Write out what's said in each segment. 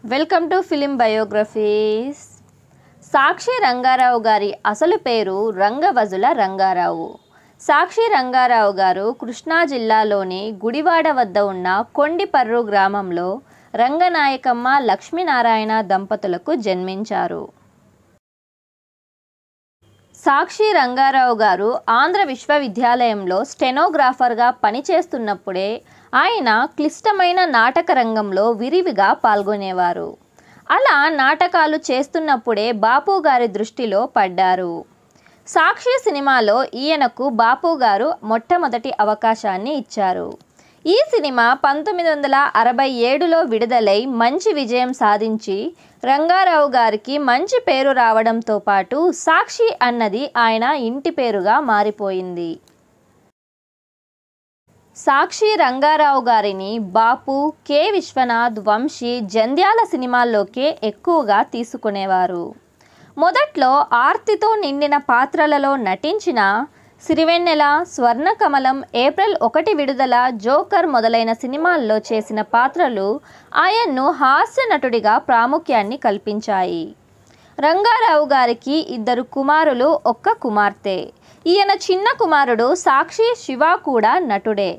welcome to film biographies Sakshi Rangarao గారి అసలు పేరు రంగవజుల రంగారావు సాక్షి రంగారావు గారు కృష్ణా జిల్లాలోని గుడివాడ వద్ద ఉన్న కొండిపర్రు గ్రామంలో రంగనాయకమ్మ లక్ష్మీనారాయణ దంపతులకు జన్మించారు సాక్షి రంగారావు గారు ఆంధ్ర విశ్వవిద్యాలయంలో స్టెనోగ్రాఫర్గా పనిచేస్తున్నప్పుడే ఆయన క్లిష్టమైన నాటక రంగంలో విరివిగా పాల్గొనేవారు అలా నాటకాలు చేస్తున్నప్పుడే బాపు గారి దృష్టిలో పడ్డారు సాక్షి సినిమాలో ఈయనకు బాపు గారు మొట్టమొదటి అవకాశాన్ని ఇచ్చారు ఈ సినిమా పంతొమ్మిది వందల అరవై ఏడులో విడుదలై మంచి విజయం సాధించి రంగారావు గారికి మంచి పేరు రావడంతో పాటు సాక్షి అన్నది ఆయన ఇంటి పేరుగా మారిపోయింది సాక్షి రంగారావు గారిని బాపు కె విశ్వనాథ్ వంశీ జంధ్యాల సినిమాల్లోకే ఎక్కువగా తీసుకునేవారు మొదట్లో ఆర్తితో నిండిన పాత్రలలో నటించిన సిరివెన్నెల స్వర్ణకమలం ఏప్రిల్ ఒకటి విడుదల జోకర్ మొదలైన సినిమాల్లో చేసిన పాత్రలు ఆయన్ను హాస్య నటుడిగా ప్రాముఖ్యాన్ని కల్పించాయి రంగారావు గారికి ఇద్దరు కుమారులు ఒక్క కుమార్తె ఈయన చిన్న కుమారుడు సాక్షి శివ కూడా నటుడే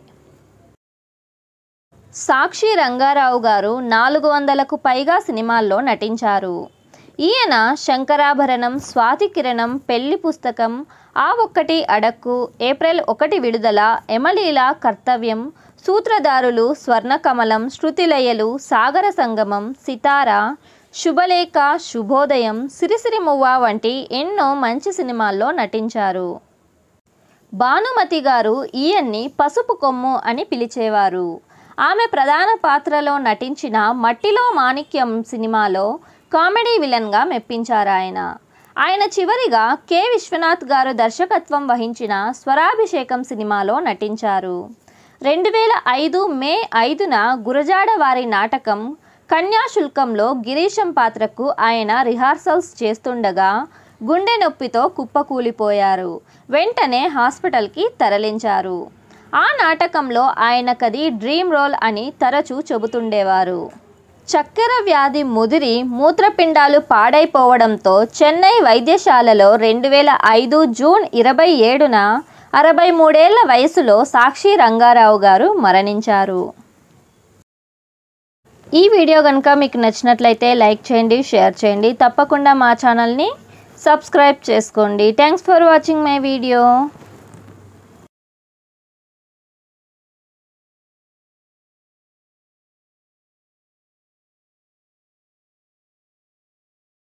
సాక్షి రంగారావు గారు నాలుగు వందలకు పైగా సినిమాల్లో నటించారు ఈయన శంకరాభరణం స్వాతి కిరణం పెళ్లి పుస్తకం ఆ ఒక్కటి అడక్కు ఏప్రిల్ ఒకటి విడుదల ఎమలీల కర్తవ్యం సూత్రధారులు స్వర్ణకమలం శృతిలయలు సాగర సంగమం సితార శుభలేఖ శుభోదయం సిరిసిరి మువ్వ వంటి ఎన్నో మంచి సినిమాల్లో నటించారు భానుమతి గారు ఈయన్ని పసుపు కొమ్ము అని పిలిచేవారు ఆమె ప్రధాన పాత్రలో నటించిన మట్టిలో మాణిక్యం సినిమాలో కామెడీ విలన్గా మెప్పించారు ఆయన ఆయన చివరిగా కె విశ్వనాథ్ గారు దర్శకత్వం వహించిన స్వరాభిషేకం సినిమాలో నటించారు రెండు వేల ఐదు మే ఐదున గురజాడ వారి నాటకం కన్యాశుల్కంలో గిరీశం పాత్రకు ఆయన రిహార్సల్స్ చేస్తుండగా గుండె నొప్పితో కుప్పకూలిపోయారు వెంటనే హాస్పిటల్కి తరలించారు ఆ నాటకంలో ఆయనకది డ్రీమ్ రోల్ అని తరచూ చెబుతుండేవారు చక్కెర వ్యాధి ముదిరి మూత్రపిండాలు పాడైపోవడంతో చెన్నై వైద్యశాలలో రెండు వేల ఐదు జూన్ ఇరవై ఏడున అరవై మూడేళ్ల వయసులో సాక్షి రంగారావు గారు మరణించారు ఈ వీడియో కనుక మీకు నచ్చినట్లయితే లైక్ చేయండి షేర్ చేయండి తప్పకుండా మా ఛానల్ని సబ్స్క్రైబ్ చేసుకోండి thanks for watching my video